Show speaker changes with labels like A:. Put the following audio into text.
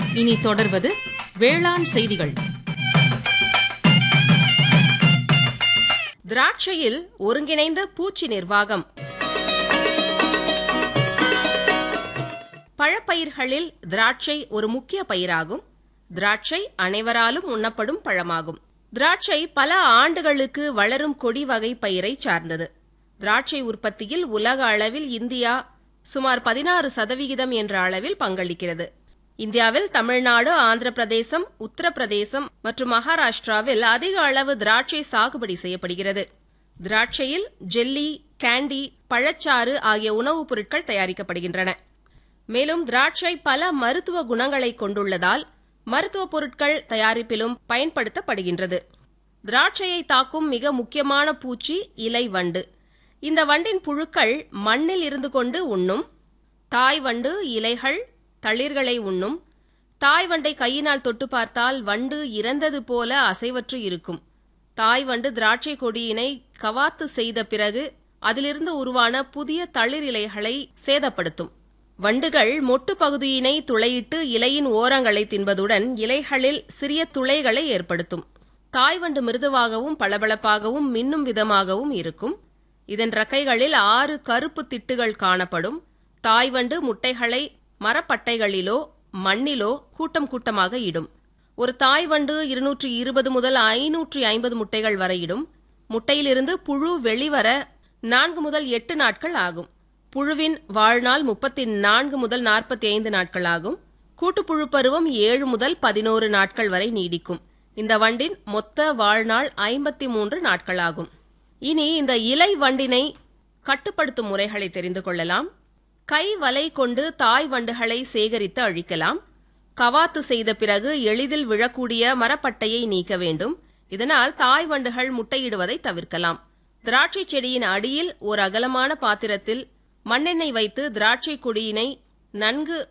A: இனி தொடர்வது வேளாண் செய்திகள்
B: திராட்சையில் ஒருங்கிணைந்த பூச்சி நிர்வாகம் பழப்பயிர்களில் திராட்சை ஒரு முக்கிய பயிராகும் திராட்சை அனைவராலும் உண்ணப்படும் பழமாகும் திராட்சை பல ஆண்டுகளுக்கு வளரும் கொடி வகை பயிரை சார்ந்தது திராட்சை உற்பத்தியில் உலக அளவில் இந்தியா சுமார் பதினாறு சதவிகிதம் என்ற அளவில் பங்களிக்கிறது இந்தியாவில் தமிழ்நாடு ஆந்திர பிரதேசம் உத்தரப்பிரதேசம் மற்றும் மகாராஷ்டிராவில் அதிக அளவு திராட்சை சாகுபடி செய்யப்படுகிறது திராட்சையில் ஜெல்லி கேண்டி பழச்சாறு ஆகிய உணவுப் பொருட்கள் தயாரிக்கப்படுகின்றன மேலும் திராட்சை பல மருத்துவ குணங்களை கொண்டுள்ளதால் மருத்துவ பொருட்கள் தயாரிப்பிலும் பயன்படுத்தப்படுகின்றது திராட்சையை தாக்கும் மிக முக்கியமான பூச்சி இலை வண்டு இந்த வண்டின் புழுக்கள் மண்ணில் இருந்து கொண்டு உண்ணும் தாய் வண்டு இலைகள் தளிர்களை உண்ணும் தாய் வண்டை கையினால் தொட்டு பார்த்தால் வண்டு இறந்தது போல அசைவற்று இருக்கும் தாய் வண்டு திராட்சை கொடியினை கவாத்து செய்த பிறகு அதிலிருந்து உருவான புதிய தளிர் இலைகளை சேதப்படுத்தும் வண்டுகள் மொட்டு பகுதியினை துளையிட்டு இலையின் ஓரங்களை தின்பதுடன் இலைகளில் சிறிய துளைகளை ஏற்படுத்தும் தாய் வண்டு மிருதுவாகவும் பளபளப்பாகவும் மின்னும் விதமாகவும் இருக்கும் இதன் ரக்கைகளில் ஆறு கருப்பு திட்டுகள் காணப்படும் தாய் வண்டு முட்டைகளை மரப்பட்டைகளிலோ மண்ணிலோ கூட்டம் கூட்டமாக இடும் ஒரு தாய் வண்டு இருநூற்றி இருபது முதல் ஐநூற்றி ஐம்பது முட்டைகள் வரை இடும் முட்டையிலிருந்து புழு வெளிவர நான்கு முதல் எட்டு நாட்கள் ஆகும் புழுவின் வாழ்நாள் முப்பத்தி நான்கு முதல் நாற்பத்தி ஐந்து நாட்கள் ஆகும் கூட்டுப்புழு பருவம் ஏழு முதல் பதினோரு நாட்கள் வரை நீடிக்கும் இந்த வண்டின் மொத்த வாழ்நாள் ஐம்பத்தி மூன்று நாட்களாகும் இனி இந்த இலை வண்டினை கட்டுப்படுத்தும் முறைகளை தெரிந்து கொள்ளலாம் கை வலை கொண்டு தாய் வண்டுகளை சேகரித்து அழிக்கலாம் கவாத்து செய்த பிறகு எளிதில் விழக்கூடிய மரப்பட்டையை நீக்க வேண்டும் இதனால் தாய் வண்டுகள் முட்டையிடுவதை தவிர்க்கலாம் திராட்சை செடியின் அடியில் ஒரு அகலமான பாத்திரத்தில் மண்ணெண்ணெய் வைத்து திராட்சை கொடியினை நன்கு